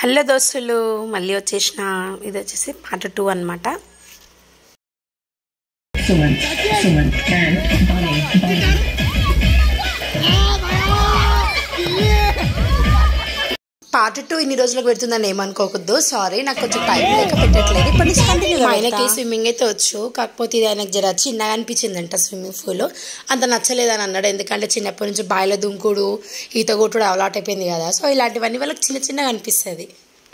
Hello దోస్తులు మళ్ళీ వచ్చేసిన ఇది వచ్చేసి పార్ట్ టూ అనమాట Excellent, excellent, and bunny, bunny. Part two ఇన్ని రోజులకు పెడుతుందని ఏమనుకోకూడదు సారీ నాకు కొంచెం టైం లేక పెట్టట్లేదు ఇప్పటి నుంచి కంటిన్యూ మా ఆయనకి స్విమ్మింగ్ అయితే వచ్చు కాకపోతే ఇది ఆయనకు జర చిన్నగా అనిపించిందంట స్విమ్మింగ్ పూల్ అంత నచ్చలేదని అన్నాడు ఎందుకంటే చిన్నప్పటి నుంచి బాయిలో దుంకుడు ఈత కొట్టుడు అలవాటు అయిపోయింది కదా సో ఇలాంటివన్నీ వాళ్ళకి చిన్న చిన్నగా అనిపిస్తుంది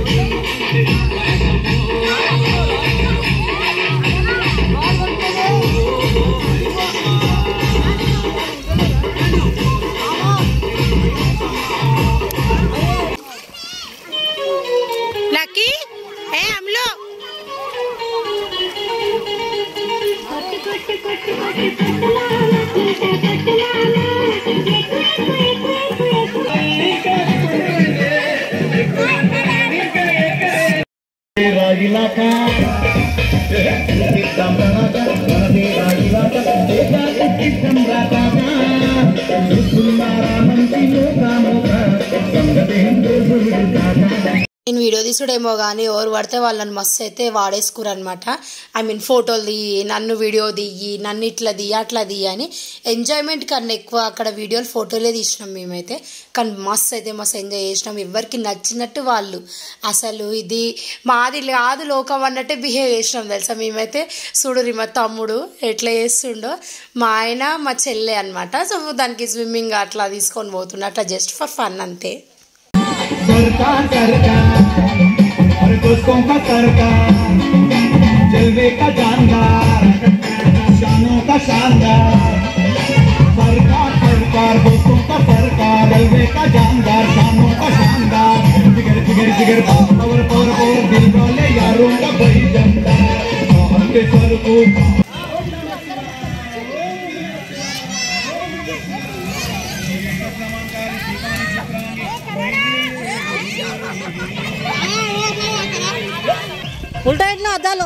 లక్కీ ఏ అమ్లో రాగిలాక సంబరాట మనదే రాగిలాక సంబరాట చూస్తున్నారా మంచి లోకామోక సంగతి హిందూ కాక నేను వీడియో తీసుడేమో కానీ ఎవరు పడితే వాళ్ళని మస్తు అయితే వాడేసుకురు అనమాట ఐ మీన్ ఫోటోలు దియ్యి నన్ను వీడియో దియ్యి నన్ను ఇట్లా దియ్యి అట్లా దియ్యి అని ఎంజాయ్మెంట్ కన్నా ఎక్కువ అక్కడ వీడియోలు ఫోటోలే తీసినాం మేమైతే కానీ మస్తు అయితే మస్తు ఎంజాయ్ చేసినాం ఎవరికి నచ్చినట్టు వాళ్ళు అసలు ఇది మాది కాదు లోకం అన్నట్టే బిహేవ్ చేసినాం తెలుసా మేమైతే చూడురి మా తమ్ముడు ఎట్లా చేస్తుండో మా ఆయన మా చెల్లె అనమాట సో దానికి స్విమ్మింగ్ అట్లా తీసుకొని పోతుండే అట్లా జస్ట్ ఫర్ ఫన్ అంతే सरकार सरकार और दोस्तों का सरकार जलवे का जानदार शानों का शानदार सरकार सरकार दोस्तों का सरकार जलवे का जानदार शानों का शानदार जिगर जिगर जिगर पावर पावर पावर दिल वाले यारों का बड़ी जमदार बाहर के सर को ఉల్టా ఇట్లా అద్దాలు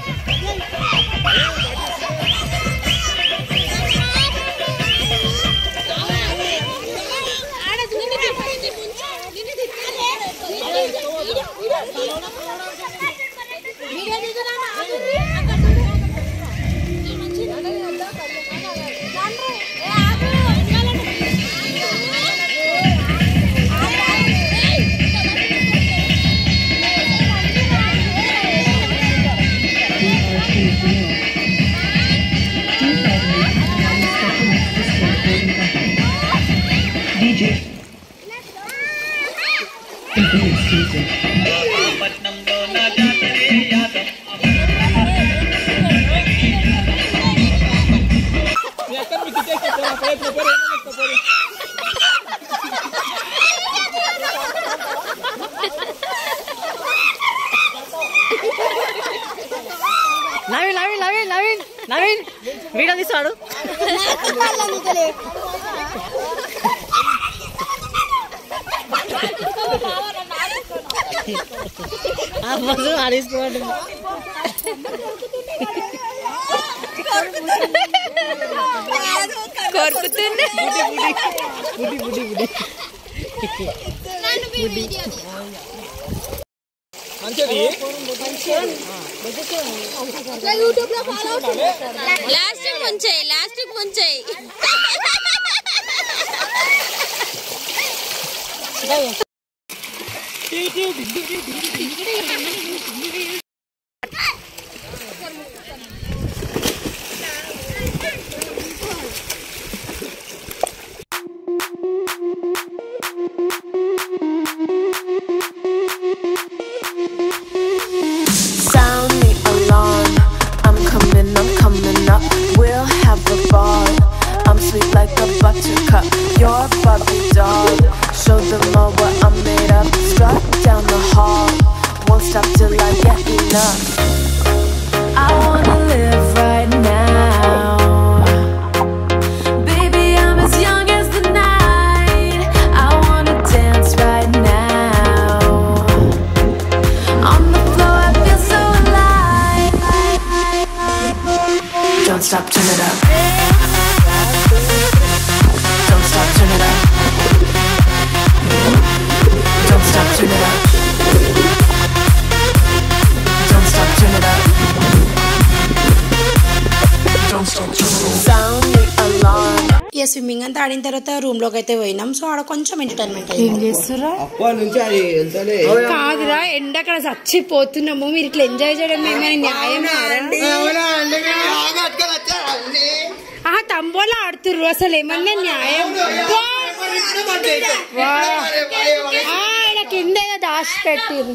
DJ. Complete season. Naveen Naveen Naveen Naveen Naveen video తీసాడు అమ్మదు ఆడేసుకోండి కోరుకుతుంది లాస్టిక్ ముంచేయి లాస్టిక్ ముంచేయి Sound the alarm. I'm coming, I'm coming up. We'll have a ball. I'm sweet like a buttercup. You're Barbie doll. Show them all what I'm made of. Strut down the hall. Won't stop till I get enough. I wanna live right now. Baby, I'm as young as the night. I wanna dance right now. On the floor, I feel so alive. Don't stop, turn it up. Don't stop, turn it up. Don't stop, turn it up. Swimming అంతా ఆడిన తర్వాత రూమ్లోకి అయితే పోయినాం so ఆడ కొంచెం entertainment అయింది చేస్తురా అప్పటి నుంచి అది వెళ్తలే కాదురా ఎండ అక్కడ చచ్చిపోతున్నాము మీరు ఇట్లా ఎంజాయ్ చేయడం ఏమైనా న్యాయం ఆ తంబోలా ఆడుతుర్రు అసలు ఏమన్నా న్యాయం వా. ఆ, ఈడ కింద ఏదో దాచి పెట్టిర్రు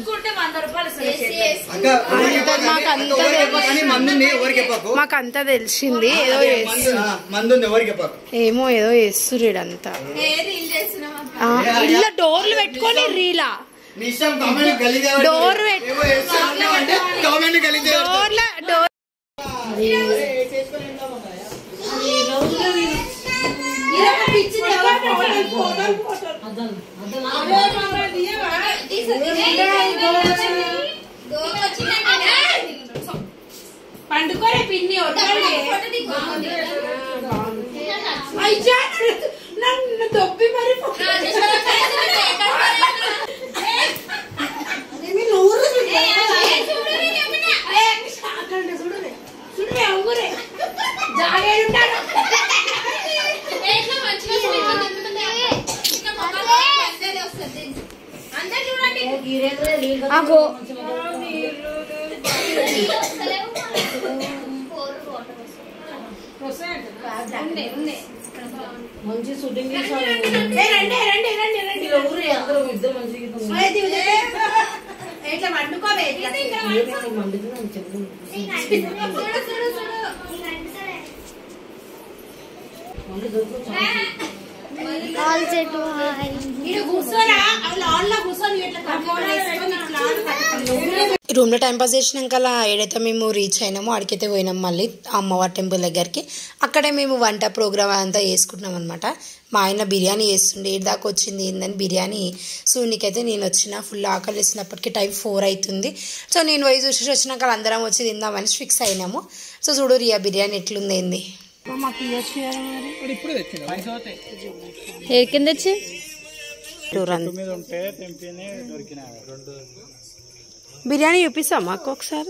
మాకు అంతా తెలుసు. మందుంది ఎవరికి చెప్పకు మాకు అంతా తెలిసింది ఏదో చేస్తు- మందుంది ఎవరికి చెప్పకు ఏమో ఏదో చేస్తుర్రు ఈడంతా ఆ, ఇల్లు డోర్లు పెట్టుకొని రీలా నీ ఇష్టం కామెంట్ గలీజే డోర్ పెట్టు ఏవో చేస్తున్నావు అంటే కామెంట్ గలీజే డోర్ల డోర్ పండుకోరే పిన్ని అయ్యా నన్ను దొబ్బి మరి అగో ఇట్లా వండుకోవే కూర్చోరా ఆన్లో కూర్చొని రూమ్ లో టైం పాస్ చేసినాక అలా ఏడైతే మేము రీచ్ అయినామో అడికైతే పోయినాం మళ్ళీ అమ్మవారి టెంపుల్ దగ్గరికి అక్కడే మేము వంట ప్రోగ్రామ్ అంతా చేసుకుంటున్నాం అనమాట మా ఆయన బిర్యానీ చేస్తుండే ఏడు దాకా వచ్చింది ఏందని బిర్యానీ సూనికైతే నేను వచ్చిన ఫుల్ ఆకలి వేసినప్పటికీ టైం ఫోర్ అవుతుంది సో నేను పోయి చూసి వచ్చినాక వాళ్ళు అందరం వచ్చి తిందామని ఫిక్స్ అయినాము సో చూడు రియా బిర్యానీ ఎట్లుంది ఏంది కింద వచ్చి బిర్యానీ చూపిస్తాం మాకు ఒకసారి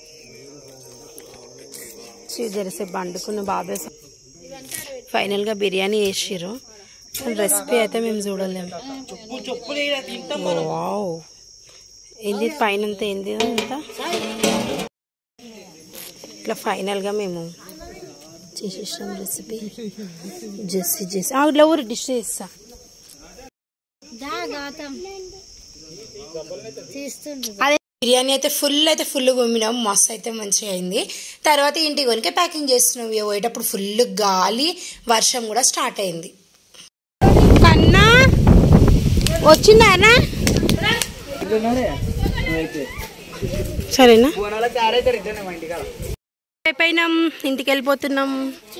జరసేపు వండుకున్న బాబే ఫైనల్గా బిర్యానీ వేసిర్రు రెసిపీ అయితే మేము చూడలేము వావ్ ఏంది పైన అంతా ఏంది అంతా ఇట్లా ఫైనల్గా మేము చేసేసాం రెసిపీ జెస్సి జెస్సి ఇట్లా ఊరు డిష్ చేస్తా అదే బిర్యానీ అయితే ఫుల్ అయితే ఫుల్ కొమ్మినాం మస్తు అయితే మంచిగా అయింది తర్వాత ఇంటికి కొనికే ప్యాకింగ్ చేస్తున్నాం ఇక పోయేటప్పుడు ఫుల్ గాలి వర్షం కూడా స్టార్ట్ అయింది కన్నా వచ్చిందానా సరేనా అయిపోయినాం ఇంటికి వెళ్ళిపోతున్నాం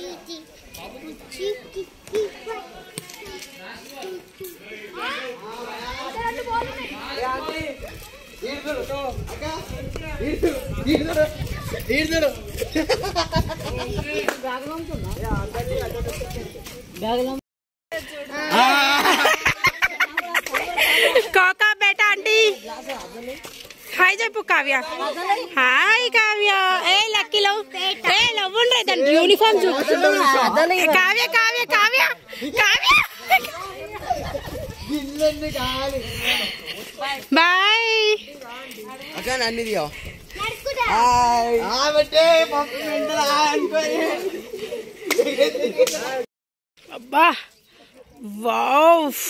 కోకా బేటా ఆంటీ హాయ్ చెప్పు కావ్య హాయ్ కావ్య ఏ లక్కీలో ఏ లవ్వుండ్రే దాని యూనిఫామ్ చూపుతుంది కావ్య కావ్య కావ్య కావ్య బాయ్ అక్క నన్ను దియో అబ్బా వావ్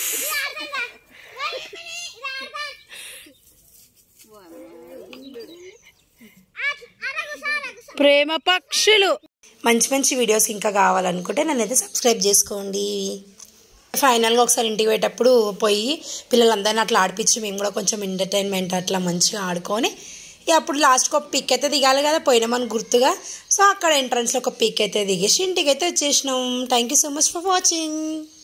ప్రేమ పక్షులు మంచి మంచి వీడియోస్ ఇంకా కావాలనుకుంటే నన్నైతే సబ్స్క్రైబ్ చేసుకోండి ఫైనల్గా ఒకసారి ఇంటికి పోయేటప్పుడు పోయి పిల్లలందరినీ అట్లా ఆడిపించి మేము కూడా కొంచెం ఎంటర్టైన్మెంట్ అట్లా మంచిగా ఆడుకొని ఇక అప్పుడు లాస్ట్కి ఒక పిక్ అయితే దిగాలి కదా పోయినామని గుర్తుగా సో అక్కడ ఎంట్రన్స్లో ఒక పిక్ అయితే దిగేసి ఇంటికి అయితే వచ్చేసినాం thank you so much for watching